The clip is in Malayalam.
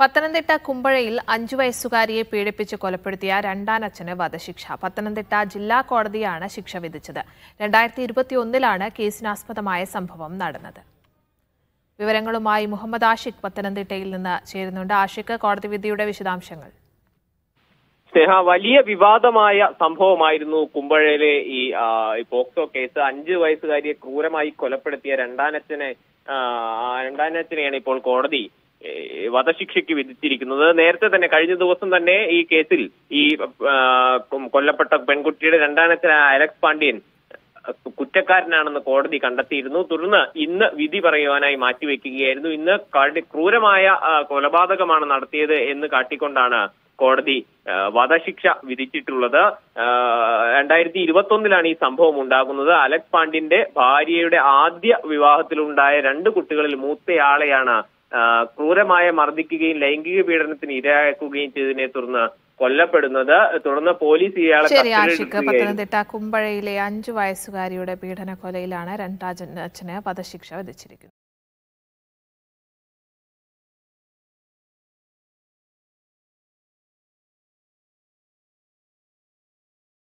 പത്തനംതിട്ട കുമ്പഴയിൽ അഞ്ചു വയസ്സുകാരിയെ പീഡിപ്പിച്ച് കൊലപ്പെടുത്തിയ രണ്ടാനച്ഛന് വധശിക്ഷ പത്തനംതിട്ട ജില്ലാ കോടതിയാണ് ശിക്ഷ വിധിച്ചത് രണ്ടായിരത്തി ഇരുപത്തിയൊന്നിലാണ് കേസിനാസ്പദമായ സംഭവം നടന്നത് വിവരങ്ങളുമായി മുഹമ്മദ് ആഷിഖ് പത്തനംതിട്ടയിൽ നിന്ന് ചേരുന്നുണ്ട് ആഷിഖ് കോടതി വിധിയുടെ വിശദാംശങ്ങൾ സ്നേഹ വലിയ വിവാദമായ സംഭവമായിരുന്നു കുമ്പഴയിലെ ഈ ആ, ഈ പോക്സോ കേസ് അഞ്ചു വയസ്സുകാരിയെ ക്രൂരമായി കൊലപ്പെടുത്തിയ രണ്ടാനച്ഛനെ ആ, ആ രണ്ടാനച്ഛനെയാണ് ഇപ്പോൾ കോടതി ഏ, വധശിക്ഷയ്ക്ക് വിധിച്ചിരിക്കുന്നത് നേരത്തെ തന്നെ കഴിഞ്ഞ ദിവസം തന്നെ ഈ കേസിൽ ഈ ആ, കൊ- കൊല്ലപ്പെട്ട പെൺകുട്ടിയുടെ രണ്ടാനച്ഛനായ അലക്സ് പാണ്ഡ്യൻ കുറ്റക്കാരനാണെന്ന് കോടതി കണ്ടെത്തിയിരുന്നു തുടർന്ന് ഇന്ന് വിധി പറയുവാനായി മാറ്റിവെക്കുകയായിരുന്നു ഇന്ന് കാട്ടി ക്രൂരമായ ആ, കൊലപാതകമാണ് നടത്തിയത് എന്ന് കാട്ടിക്കൊണ്ടാണ് കോടതി ആ, വധശിക്ഷ വിധിച്ചിട്ടുള്ളത് ആ, രണ്ടായിരത്തി ഇരുപത്തി ഒന്നിലാണ് ഈ സംഭവം ഉണ്ടാകുന്നത് അലക്സ് പാണ്ഡ്യന്റെ ഭാര്യയുടെ ആദ്യ വിവാഹത്തിലുണ്ടായ രണ്ട് കുട്ടികളിൽ മൂത്തയാളെയാണ് ആ, ക്രൂരമായ മർദ്ദിക്കുകയും ലൈംഗിക പീഡനത്തിന് ഇരയാക്കുകയും ചെയ്തതിനെ തുടർന്ന് കൊല്ലപ്പെടുന്നത് തുടർന്ന് പോലീസ് ഇയാളെ ശരി ആഷിഖ് കസ്റ്റഡിയിലെടുക്കുകയായിരുന്നു. പത്തനംതിട്ട കുമ്പഴയിലെ അഞ്ചു വയസ്സുകാരിയുടെ പീഡന കൊലയിലാണ് രണ്ടാനച്ഛന് വധശിക്ഷ വിധിച്ചിരിക്കുന്നത്